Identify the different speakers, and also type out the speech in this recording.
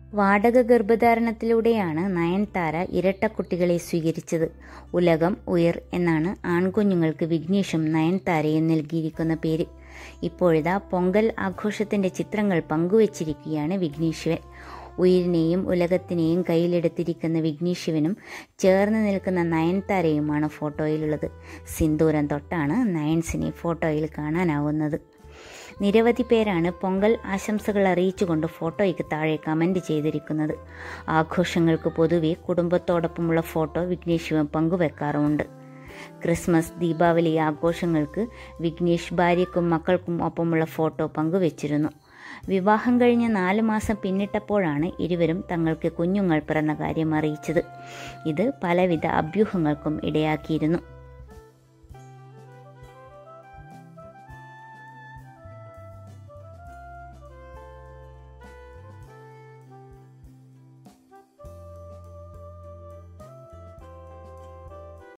Speaker 1: വാടക ഗർഭധാരണത്തിലൂടെയാണ് നയൻതാര ഇരട്ടക്കുട്ടികളെ സ്വീകരിച്ചത് ഉലകം ഉയർ എന്നാണ് ആൺകുഞ്ഞുങ്ങൾക്ക് വിഘ്നേഷും നയൻതാരയും നൽകിയിരിക്കുന്ന പേര് ഇപ്പോഴിതാ പൊങ്കൽ ആഘോഷത്തിന്റെ ചിത്രങ്ങൾ പങ്കുവച്ചിരിക്കുകയാണ് വിഘ്നേശ്വൻ ഉയിരിനെയും ഉലകത്തിനെയും കയ്യിലെടുത്തിരിക്കുന്ന വിഘ്നേശ്വനും ചേർന്ന് നിൽക്കുന്ന നയൻതാരയുമാണ് ഫോട്ടോയിലുള്ളത് സിന്ദൂരം തൊട്ടാണ് നയൻസിനെ ഫോട്ടോയിൽ കാണാനാവുന്നത് നിരവധി പേരാണ് പൊങ്കൽ ആശംസകൾ അറിയിച്ചുകൊണ്ട് ഫോട്ടോയ്ക്ക് താഴെ കമൻറ്റ് ചെയ്തിരിക്കുന്നത് ആഘോഷങ്ങൾക്ക് പൊതുവെ കുടുംബത്തോടൊപ്പമുള്ള ഫോട്ടോ വിഘ്നേഷ് ശിവൻ പങ്കുവെക്കാറുമുണ്ട് ക്രിസ്മസ് ദീപാവലി ആഘോഷങ്ങൾക്ക് വിഘ്നേഷ് ഭാര്യയ്ക്കും മക്കൾക്കും ഒപ്പമുള്ള ഫോട്ടോ പങ്കുവച്ചിരുന്നു വിവാഹം കഴിഞ്ഞ് നാല് മാസം പിന്നിട്ടപ്പോഴാണ് ഇരുവരും തങ്ങൾക്ക് കുഞ്ഞുങ്ങൾ പിറന്ന കാര്യം അറിയിച്ചത് ഇത് പലവിധ അഭ്യൂഹങ്ങൾക്കും ഇടയാക്കിയിരുന്നു